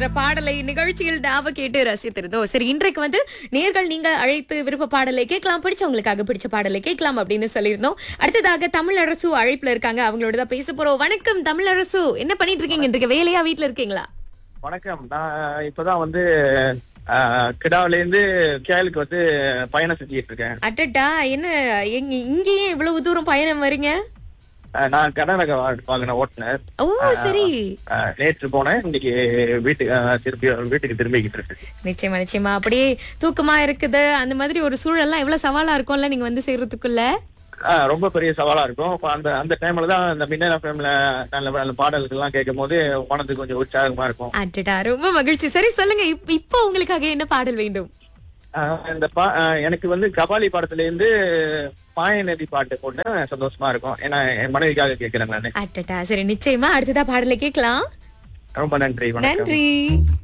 என்ற பாடலை நிகழ்ச்சியில் நாம கேட்டு ரசித்திருந்தோம் சரி இன்றைக்கு வந்து நேர்கள் நீங்க அழைத்து விருப்ப பாடலை கேட்கலாம் பிடிச்சவங்களுக்காக பிடிச்ச பாடலை கேட்கலாம் அப்படின்னு சொல்லியிருந்தோம் அடுத்ததாக தமிழரசு அழைப்புல இருக்காங்க அவங்களோட தான் பேச போறோம் வணக்கம் தமிழரசு என்ன பண்ணிட்டு இருக்கீங்க இன்றைக்கு வேலையா வீட்ல இருக்கீங்களா வணக்கம் நான் இப்பதான் வந்து கிடாவில இருந்து கேலுக்கு வந்து பயணம் செஞ்சுட்டு இருக்கேன் அட்டட்டா என்ன எங்க இங்கேயே இவ்வளவு தூரம் பயணம் வரீங்க அஹ், நான் கர்நாடகா வாங்கின ஓட்டுநர் ஓ சரி அஹ், நேற்று போனேன் இன்னைக்கு வீட்டுக்கு அஹ், திருப்பி வீட்டுக்கு திரும்பிக்கிட்டு இருக்கு நிச்சயமா நிச்சயமா அப்படியே தூக்கமா இருக்குது அந்த மாதிரி ஒரு சூழல்லாம் எவ்வளவு சவாலா இருக்கும்ல நீங்க வந்து சேர்றதுக்குள்ள அஹ், ரொம்ப பெரிய சவாலா இருக்கும் அப்ப அந்த அந்த டைம்ல தான் இந்த மின்னல் ஃபேம்ல நல்ல நல்ல பாடல்கள் எல்லாம் கேட்கும் போது மனதுக்கு கொஞ்சம் உற்சாகமா இருக்கும் அடடா ரொம்ப மகிழ்ச்சி சரி சொல்லுங்க இப்- இப்போ உங்களுக்காக என்ன பாடல் வேண்டும் அஹ், இந்த பா அஹ், எனக்கு வந்து கபாலி படத்துல இருந்து பாய நதி பாட்டு போட்டு சந்தோஷமா இருக்கும் ஏன்னா என் மனைவிக்காக கேட்கிறேன் நானு அடடா சரி நிச்சயமா அடுத்ததா பாடலை கேட்கலாம் ரொம்ப நன்றி வணக்கம் நன்றி